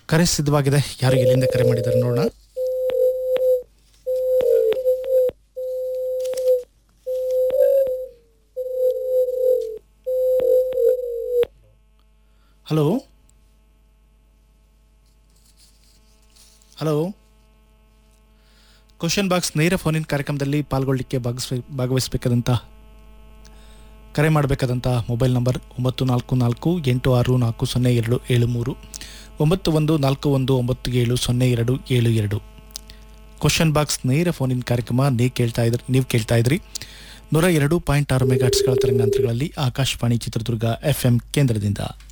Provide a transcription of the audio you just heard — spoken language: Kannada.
ಕರೆ ಸಿದ್ಧವಾಗಿದೆ ಯಾರು ಎಲ್ಲಿಂದ ಕರೆ ಮಾಡಿದ್ದಾರೆ ನೋಡೋಣ ಹಲೋ ಹಲೋ ಕ್ವಶನ್ ಬಾಕ್ಸ್ ನೇರ ಫೋನಿನ ಕಾರ್ಯಕ್ರಮದಲ್ಲಿ ಪಾಲ್ಗೊಳ್ಳಿಕ್ಕೆ ಭಾಗಸ್ವ ಭಾಗವಹಿಸಬೇಕಾದಂಥ ಕರೆ ಮಾಡಬೇಕಾದಂಥ ಮೊಬೈಲ್ ನಂಬರ್ ಒಂಬತ್ತು ನಾಲ್ಕು ನಾಲ್ಕು ಎಂಟು ಆರು ನಾಲ್ಕು ಸೊನ್ನೆ ಎರಡು ಏಳು ಮೂರು ಒಂಬತ್ತು ಒಂದು ನಾಲ್ಕು ಒಂದು ಒಂಬತ್ತು ಏಳು ಸೊನ್ನೆ ಎರಡು ಏಳು ಎರಡು ಕ್ವಶನ್ ಬಾಕ್ಸ್ ನೇರ ಫೋನಿನ ಕಾರ್ಯಕ್ರಮ ನೀವು ಕೇಳ್ತಾ ಇದ್ರಿ ನೀವು ಕೇಳ್ತಾ ಇದ್ರಿ ನೂರ ಎರಡು ಪಾಯಿಂಟ್ ಆರು ಮೆಗಾಟ್ಸ್ಗಳ ತರಂಗಾಂತರಗಳಲ್ಲಿ ಆಕಾಶವಾಣಿ ಚಿತ್ರದುರ್ಗ ಎಫ್ ಎಂ ಕೇಂದ್ರದಿಂದ